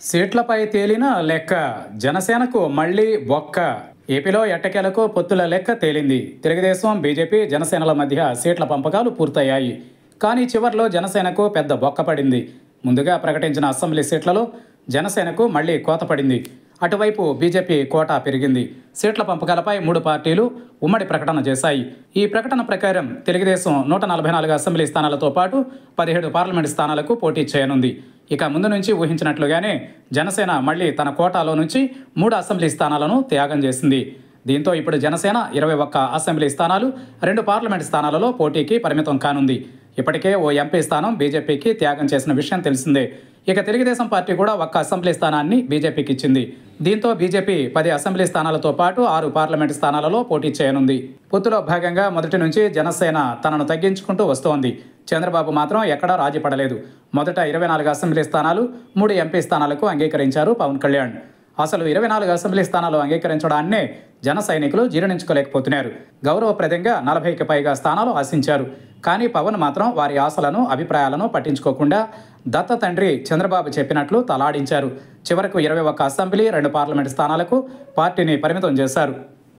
సీట్లపై తేలిన లెక్క జనసేనకు మళ్లీ బొక్క ఏపీలో ఎట్టకేలకు పొత్తుల లెక్క తేలింది తెలుగుదేశం బీజేపీ జనసేనల మధ్య సీట్ల పంపకాలు పూర్తయ్యాయి కానీ చివర్లో జనసేనకు పెద్ద బొక్క పడింది ముందుగా ప్రకటించిన అసెంబ్లీ సీట్లలో జనసేనకు మళ్లీ కోత పడింది అటువైపు బీజేపీ కోటా పెరిగింది సీట్ల పంపకాలపై మూడు పార్టీలు ఉమ్మడి ప్రకటన చేశాయి ఈ ప్రకటన ప్రకారం తెలుగుదేశం నూట నలభై నాలుగు అసెంబ్లీ స్థానాలతో పాటు పదిహేడు పార్లమెంటు స్థానాలకు పోటీ చేయనుంది ఇక ముందు నుంచి ఊహించినట్లుగానే జనసేన మళ్లీ తన కోటాలో నుంచి మూడు అసెంబ్లీ స్థానాలను త్యాగం చేసింది దీంతో ఇప్పుడు జనసేన ఇరవై ఒక్క అసెంబ్లీ స్థానాలు రెండు పార్లమెంట్ స్థానాలలో పోటీకి పరిమితం కానుంది ఇప్పటికే ఓ ఎంపీ స్థానం బీజేపీకి త్యాగం చేసిన విషయం తెలిసిందే ఇక తెలుగుదేశం పార్టీ కూడా ఒక్క అసెంబ్లీ స్థానాన్ని బీజేపీకి ఇచ్చింది దీంతో బీజేపీ పది అసెంబ్లీ స్థానాలతో పాటు ఆరు పార్లమెంటు స్థానాలలో పోటీ చేయనుంది పొత్తులో భాగంగా మొదటి నుంచి జనసేన తనను తగ్గించుకుంటూ వస్తోంది చంద్రబాబు మాత్రం ఎక్కడా రాజీ పడలేదు మొదట ఇరవై నాలుగు అసెంబ్లీ స్థానాలు మూడు ఎంపీ స్థానాలకు అంగీకరించారు పవన్ కళ్యాణ్ అసలు ఇరవై నాలుగు అసెంబ్లీ స్థానాలు అంగీకరించడాన్నే జన సైనికులు జీర్ణించుకోలేకపోతున్నారు గౌరవప్రదంగా నలభైకి పైగా స్థానాలు ఆశించారు కానీ పవన్ మాత్రం వారి ఆశలను అభిప్రాయాలను పట్టించుకోకుండా దత్త తండ్రి చంద్రబాబు చెప్పినట్లు తలాడించారు చివరకు ఇరవై ఒక్క అసెంబ్లీ రెండు పార్లమెంట్ స్థానాలకు పార్టీని పరిమితం చేశారు